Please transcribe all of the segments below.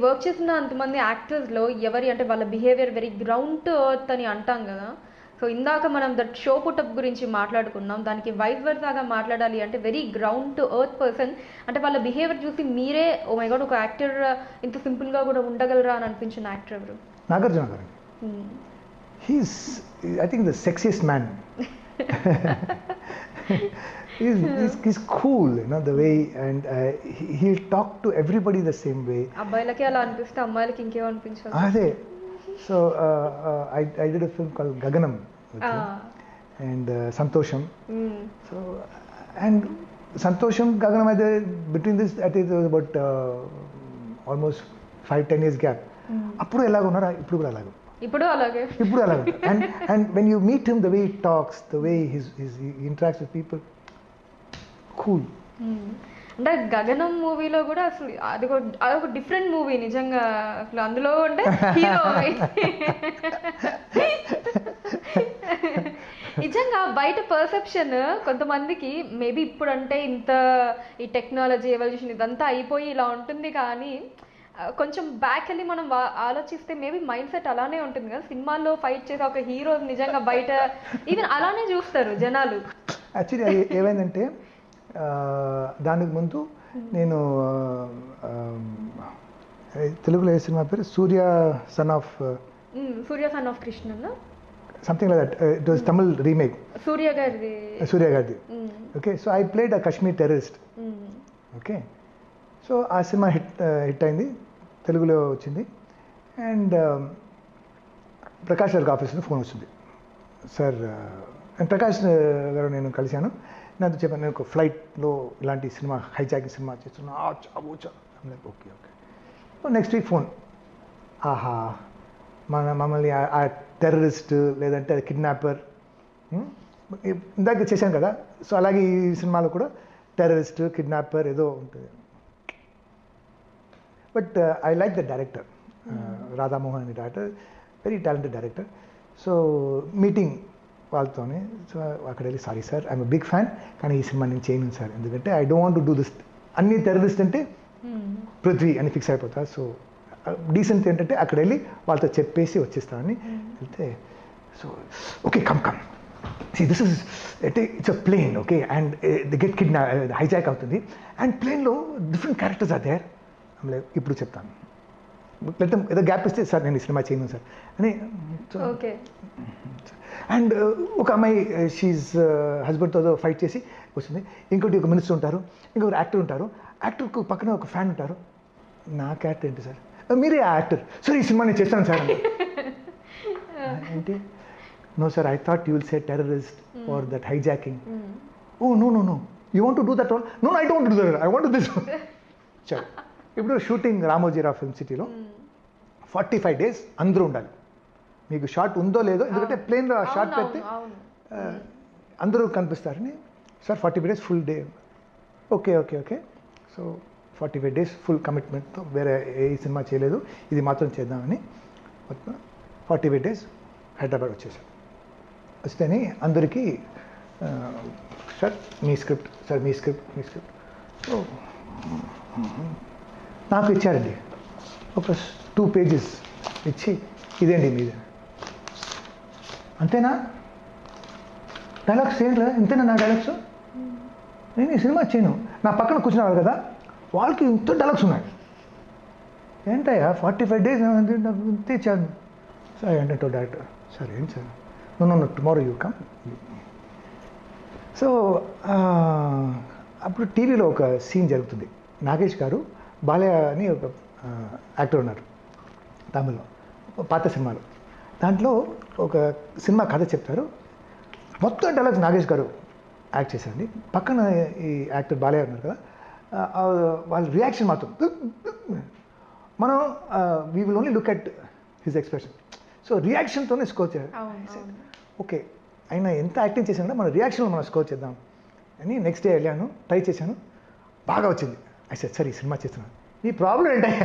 Work చేసిన అంతమంది యాక్టర్స్లో ఎవరి అంటే వాళ్ళ behaviour very ground to earth అని అంటాం కదా సో ఇందాక మనం దట్ షో పుటప్ గురించి మాట్లాడుకున్నాం దానికి వైస్ వర్సాగా మాట్లాడాలి అంటే very ground to earth person అంటే వాళ్ళ బిహేవియర్ చూసి మీరే ఓ మై గాడ్ ఒక యాక్టర్ ఇంత సింపుల్గా కూడా ఉండగలరా అని అనిపించిన యాక్టర్ ఎవరు Nagarjuna garu Hmm. He's I think the sexiest man he's, he's, he's cool you know the way and uh, he, he'll talk to everybody the same way అబ్బాయిలకి అలా అనిపిస్తే అమ్మాయిలకి ఇంకేం అనిపించదు అదే so I, I did a film called Gaganam with him, and uh, Santosham so and Santosham Gaganam I did, between this I think there was about uh, almost five ten years gap అప్పుడు ఎలాగ ఉన్నారా ఇప్పుడు కూడా అలాగే ఇప్పుడు అలాగే ఇప్పుడు అలాగే and and when you meet him the way talks the way his his interacts with people cool Hmm. అంటే గగనం మూవీలో కూడా అసలు అది ఒక అది ఒక డిఫరెంట్ మూవీ నిజంగా అసలు అందులో అంటే హీరో నిజంగా బయట పర్సెప్షన్ కొంతమందికి మేబీ ఇప్పుడు అంటే ఇంత ఈ టెక్నాలజీ ఎవల్యూషన్ ఇదంతా అయిపోయి ఇలా ఉంటుంది కానీ ఆ, కొంచెం బ్యాక్ వెళ్ళి మనం వా- ఆలోచిస్తే మేబీ మైండ్ సెట్ అలానే ఉంటుంది కదా సినిమాల్లో ఫైట్ చేసే ఒక హీరో నిజంగా బయట ఈవెన్ అలానే చూస్తారు జనాలు యాక్చువల్లీ అది ఏమైందంటే ఆ, దానికి ముందు నేను ఆ, ఆ, తెలుగులో ఏ సినిమా పేరు Surya son of Hmm, Surya son of Krishna something like that it was Tamil remake Surya గారిది సూర్య గారిది hmm. Okay so I played a Kashmir terrorist hmm. Okay so ఆ సినిమా హిట్ హిట్ అయింది తెలుగులో వచ్చింది అండ్ ప్రకాష్ గారికి ఆఫీస్ నుంచి ఫోన్ వచ్చింది సార్ అండ్ ప్రకాష్ గారు నేను కలిశాను నాతో చెప్పాను నేను ఒక ఫ్లైట్లో ఇలాంటి సినిమా హైజాకింగ్ సినిమా చేస్తున్నా ఆ చాబోచా okay okay next week phone ఆహా మన మమ్మల్ని ఆ- ఆ టెర్రరిస్ట్ లేదంటే అది కిడ్నాపర్ ఇందాక చేశాను కదా సో అలాగే ఈ సినిమాలో కూడా టెర్రరిస్ట్ కిడ్నాపర్ ఏదో ఉంటుంది but I like the director Radhamohan అనే director very talented director so meeting వాళ్ళతోనే సో అక్కడ వెళ్ళి sorry sir I'm big fan కానీ ఈ సినిమా నేను చేయను సార్ ఎందుకంటే I don't want do this అన్ని టెర్రరిస్ట్ అంటే మ్మ్. పృథ్వీ అని ఫిక్స్ అయిపోతా సో డీసెంట్ ఏంటంటే అక్కడ వెళ్ళి వాళ్ళతో చెప్పేసి వచ్చేస్తానని వెళ్తే so okay come come see this is అంటే it's a plane okay and the get kidnap hijack అవుతుంది అండ్ ప్లేన్లో డిఫరెంట్ క్యారెక్టర్స్ ఆర్ దేర్ ఇప్పుడు చెప్తాను లేకపోతే ఏదో గ్యాప్ ఇస్తే సార్ నేను ఈ సినిమా చేయను సార్ అని so, ఓకే అండ్ ఒక అమ్మాయి షీజ్ హస్బెండ్తో ఫైట్ చేసి వస్తుంది ఇంకోటి ఒక మినిస్టర్ ఉంటారు ఇంకొక యాక్టర్ ఉంటారు యాక్టర్కు పక్కన ఒక ఫ్యాన్ ఉంటారు నా క్యారెక్టర్ ఏంటి సార్ "Uh, మీరే ఆ యాక్టర్ సార్ ఈ సినిమా నేను చేస్తాను సార్ అని. ఏంటి no sir I thought you will say terrorist are that hijacking oh no no no you want to do that all no I don't do that I want this చలో ఇప్పుడు shooting Ramoji Rao film సిటీలో forty five days అందరూ ఉండాలి మీకు short ఉందో లేదో ఎందుకంటే ప్లేన్లో ఆ షార్ట్ పెడితే అవును ఆ, అందరూ కనిపిస్తారని sir forty five days full day okay okay okay so forty five days full కమిట్మెంట్తో వేరే ఏ సినిమా చేయలేదు ఇది మాత్రం చేద్దామని మొత్తం ఫార్టీ ఫైవ్ డేస్ హైదరాబాద్ వచ్చేసాం వస్తేనే అందరికీ ఆ, సార్ మీ స్క్రిప్ట్ సార్ మీ స్క్రిప్ట్ మీ స్క్రిప్ట్ సో నాకు ఇచ్చారండి ఒక టూ పేజెస్ ఇచ్చి ఇదేంటి మీది అంతేనా డైలాగ్స్ ఏం లేదా ఇంతేనా నా డైలాగ్స్ నేను ఈ సినిమా చేయను నా పక్కన కూర్చున్నారు కదా వాళ్ళకి ఇంత డైలాగ్స్ ఉన్నాయి ఏంటయ్యా ఫార్టీ ఫైవ్ డేస్ నాకు ఇంతే ఇచ్చాను సార్ ఏంటంటే డైరెక్టర్ సార్ ఏం sir no no tomorrow you come so అప్పుడు టీవీలో ఒక సీన్ జరుగుతుంది నాగేష్ గారు బాలయ్య అని ఒక యాక్టర్ ఉన్నారు తమిళ్లో పాత సినిమాలో దాంట్లో ఒక సినిమా కథ చెప్తారు మొత్తం డైలాగ్స్ నాగేష్ గారు యాక్ట్ చేశారండి పక్కన ఈ యాక్టర్ బాలయ్య ఉన్నారు కదా ఆ, ఆ, వాళ్ళ రియాక్షన్ మాత్రం మనం we will only look at his expression so రియాక్షన్తోనే స్కోర్ చేయాలి అవును అవును ఓకే అయినా ఎంత యాక్టింగ్ చేసినా మన రియాక్షన్లో మనం స్కోర్ చేద్దాం అని నెక్స్ట్ డే వెళ్ళాను ట్రై చేశాను బాగా వచ్చింది ఐ సెడ్ సార్ ఈ సినిమా చేస్తున్నాను నీ ప్రాబ్లం ఏంటయ్యా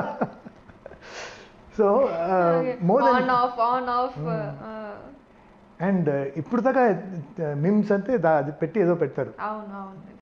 so more on then off on off and ఇప్పుడు దాకా మిమ్స్ అంటే దా- అది పెట్టి ఏదో పెడతారు అవును అవును